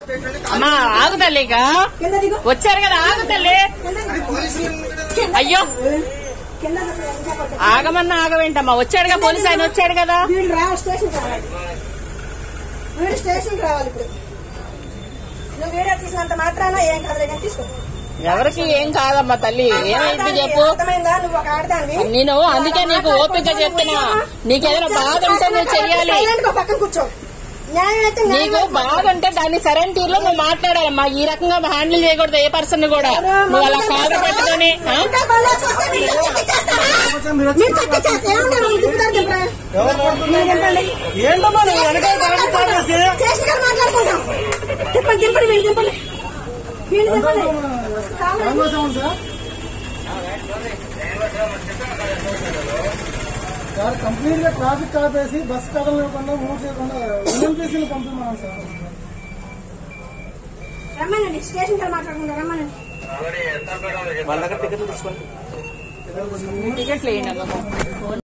అమ్మా ఆగు తల్లిగా కింద దిగు వచ్చారు కదా ఆగు తల్లి కింద దిగు. అయ్యో కింద దిగు. ఇంకా కొట్టు. ఆగమన్నా ఆగవేంటమ్మా వచ్చాడుగా పోలీసు ఆయన వచ్చాడు కదా వీళ్ళు రావాలి స్టేషన్కి రావాలి వీడు స్టేషన్కి రావాలి ఇప్పుడు నువ్వు వీడియో తీసినంత మాత్రాన ఏం కాదులే కానీ తీసుకో ఎవరికి ఏం కాదమ్మా తల్లి ఏమైంది చెప్పు అర్థమైందా నువ్వు ఒక ఆడదానివి నేను అందుకే నీకు ఓపిక చెప్తున్నా నీకేదైనా బాధ ఉంటే నువ్వు చెయ్యాలి సైలెంట్ గా పక్కన కూర్చో న్యాయం అయితే న్యాయం నీకు బాధ ఉంటే దాన్ని సరైన తీరులో నువ్వు మాట్లాడాలమ్మా ఈ రకంగా హ్యాండిల్ చేయకూడదు ఏ పర్సన్ కూడా నువ్వు అలా కాదు పెట్టుకొని ఆ? ఇంకా బళ్ళు వేసుకొస్తే మీరు తగ్గించేస్తారా? మీరు తగ్గించేస్తే ఏముంది? మీరు దిగుతారు దిగురా. మీరు దింపండి. ఏంటమ్మా నువ్వు వెనకాల బాగా స్టార్ట్ చేసి స్టేషన్ గారు మాట్లాడుకుంటాం తిప్పండి తిప్పండి వీళ్ళు తిప్పండి వీళ్ళు తిప్పండి కావాలి. సార్ కంప్లీట్ గా ట్రాఫిక్ ఆపేసి బస్ కదలకుండా మూవ్ చేయకుండా ఎన్ఎంపీసీని పంపిమన్నాం సార్ రమ్మనండి స్టేషన్ గారు మాట్లాడుకుంటారు రమ్మనండి టికెట్లు వేయండి అమ్మా